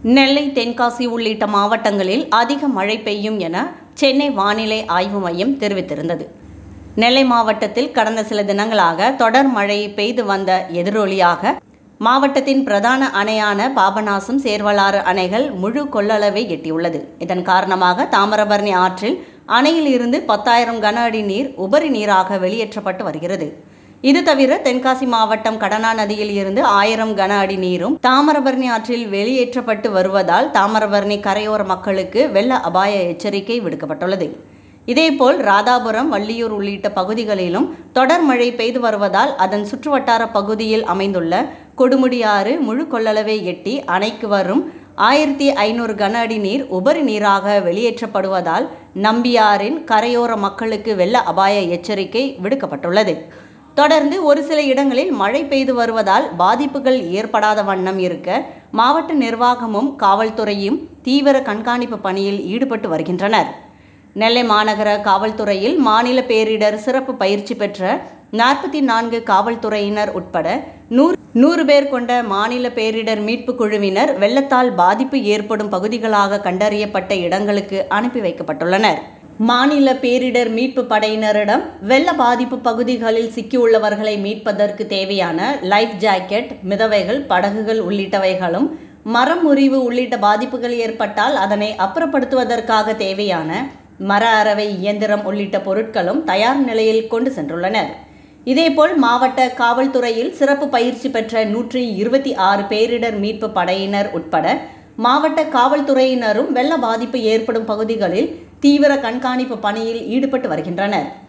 நெல்லை தென்காசி உள்ளிட்ட மாவட்டங்களில் அதிக மழை பெய்யும் என சென்னை வானிலை ஆய்வு மையம் தெரிவித்திருந்தது நெல்லை மாவட்டத்தில் கடந்த சில தினங்களாக தொடர் மழை பெய்து வந்த எதிரொலியாக மாவட்டத்தின் பிரதான அணையான பாபநாசம் சேர்வலாறு அணைகள் முழு கொள்ளளவை எட்டியுள்ளது இதன் காரணமாக தாமிரபரணி ஆற்றில் அணையில் இருந்து பத்தாயிரம் கன அடி நீர் உபரி நீராக வெளியேற்றப்பட்டு வருகிறது இது தவிர தென்காசி மாவட்டம் கடனா நதியில் இருந்து ஆயிரம் கன அடி நீரும் தாமிரபரணி ஆற்றில் வெளியேற்றப்பட்டு வருவதால் தாமிரபரணி கரையோர மக்களுக்கு வெள்ள அபாய எச்சரிக்கை விடுக்கப்பட்டுள்ளது இதேபோல் ராதாபுரம் வள்ளியூர் உள்ளிட்ட பகுதிகளிலும் தொடர் மழை பெய்து வருவதால் அதன் சுற்றுவட்டார பகுதியில் அமைந்துள்ள கொடுமுடியாறு முழு கொள்ளளவை எட்டி அணைக்கு வரும் ஆயிரத்தி ஐநூறு கன அடி நீர் உபரி நீராக வெளியேற்றப்படுவதால் நம்பியாறின் கரையோர மக்களுக்கு வெள்ள அபாய எச்சரிக்கை விடுக்கப்பட்டுள்ளது தொடர்ந்து ஒரு சில இடங்களில் மழை பெய்து வருவதால் பாதிப்புகள் ஏற்படாத வண்ணம் இருக்க மாவட்ட நிர்வாகமும் காவல்துறையும் தீவிர கண்காணிப்பு பணியில் ஈடுபட்டு வருகின்றனர் நெல்லை மாநகர காவல்துறையில் மாநில பேரிடர் சிறப்பு பயிற்சி பெற்ற நாற்பத்தி நான்கு காவல்துறையினர் உட்பட நூறு நூறு பேர் கொண்ட மாநில பேரிடர் மீட்பு குழுவினர் வெள்ளத்தால் பாதிப்பு ஏற்படும் பகுதிகளாக கண்டறியப்பட்ட இடங்களுக்கு அனுப்பி வைக்கப்பட்டுள்ளனர் மாநில பேரிடர் மீட்பு படையினரிடம் வெள்ள பாதிப்பு பகுதிகளில் சிக்கியுள்ளவர்களை மீட்பதற்கு தேவையான லைஃப் ஜாக்கெட் மிதவைகள் படகுகள் உள்ளிட்டவைகளும் மரம் முறிவு உள்ளிட்ட பாதிப்புகள் ஏற்பட்டால் அதனை அப்புறப்படுத்துவதற்காக தேவையான மர அரவை இயந்திரம் உள்ளிட்ட பொருட்களும் தயார் நிலையில் கொண்டு சென்றுள்ளனர் இதேபோல் மாவட்ட காவல்துறையில் சிறப்பு பயிற்சி பெற்ற நூற்றி இருபத்தி ஆறு பேரிடர் மீட்பு படையினர் உட்பட மாவட்ட காவல்துறையினரும் வெள்ள பாதிப்பு ஏற்படும் பகுதிகளில் தீவிர கண்காணிப்பு பணியில் ஈடுபட்டு வருகின்றனர்